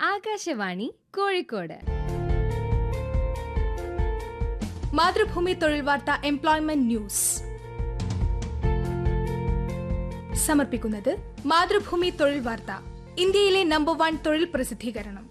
ആകാശവാണി കോഴിക്കോട് മാതൃഭൂമി തൊഴിൽ വാർത്ത employment news സമർപ്പിക്കുന്നത് മാതൃഭൂമി തൊഴിൽ വാർത്ത ഇന്ത്യയിലെ നമ്പർ വൺ തൊഴിൽ പ്രസിദ്ധീകരണം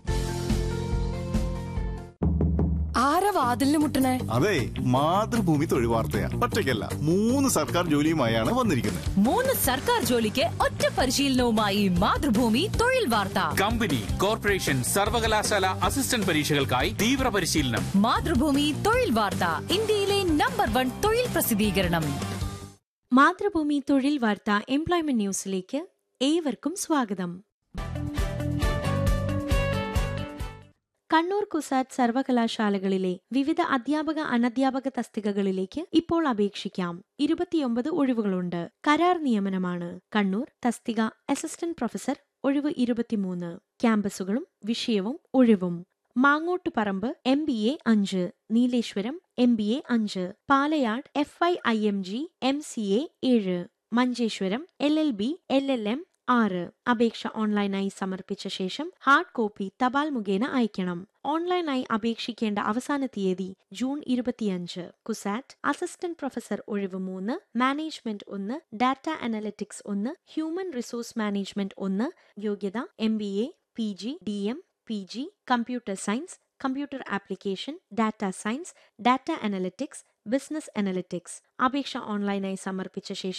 ആരാ വാതിലിന് മുട്ടണേ അതെ മാതൃഭൂമി തൊഴിൽ വാർത്തയാ ഒറ്റയ്ക്കല്ല മൂന്ന് സർക്കാർ ജോലിയുമായാണ് വന്നിരിക്കുന്നത് മൂന്ന് സർക്കാർ ജോലിക്ക് ഒറ്റ പരിശീലനവുമായി മാതൃഭൂമി തൊഴിൽ വാർത്ത കമ്പനി കോർപ്പറേഷൻ സർവകലാശാല അസിസ്റ്റന്റ് പരീക്ഷകൾക്കായി തീവ്ര പരിശീലനം മാതൃഭൂമി തൊഴിൽ വാർത്ത ഇന്ത്യയിലെ നമ്പർ വൺ തൊഴിൽ പ്രസിദ്ധീകരണം മാതൃഭൂമി തൊഴിൽ വാർത്ത എംപ്ലോയ്മെന്റ് ന്യൂസിലേക്ക് ഏവർക്കും സ്വാഗതം കണ്ണൂർ കുസാറ്റ് സർവകലാശാലകളിലെ വിവിധ അധ്യാപക അനധ്യാപക തസ്തികകളിലേക്ക് ഇപ്പോൾ അപേക്ഷിക്കാം ഇരുപത്തിയൊമ്പത് ഒഴിവുകളുണ്ട് കരാർ നിയമനമാണ് കണ്ണൂർ തസ്തിക അസിസ്റ്റന്റ് പ്രൊഫസർ ഒഴിവ് ഇരുപത്തിമൂന്ന് ക്യാമ്പസുകളും വിഷയവും ഒഴിവും മാങ്ങോട്ടുപറമ്പ് എം ബി എ അഞ്ച് നീലേശ്വരം എം ബി എ അഞ്ച് Palayad F I I M G M C A ഏഴ് Manjeshwaram L L B L L M ആറ് അപേക്ഷ ഓൺലൈനായി സമർപ്പിച്ച ശേഷം ഹാർഡ് കോപ്പി തപാൽ മുഖേന അയക്കണം ഓൺലൈനായി അപേക്ഷിക്കേണ്ട അവസാന തീയതി ജൂൺ ഇരുപത്തിയഞ്ച് കുസാറ്റ് അസിസ്റ്റന്റ് പ്രൊഫസർ ഒഴിവ് മൂന്ന് മാനേജ്മെന്റ് ഒന്ന് ഡാറ്റ അനലിറ്റിക്സ് ഒന്ന് ഹ്യൂമൻ റിസോഴ്സ് മാനേജ്മെന്റ് ഒന്ന് യോഗ്യത M B A P G D M P G computer science computer application data science data analytics business analytics അപേക്ഷ ഓൺലൈനായി സമർപ്പിച്ച ശേഷം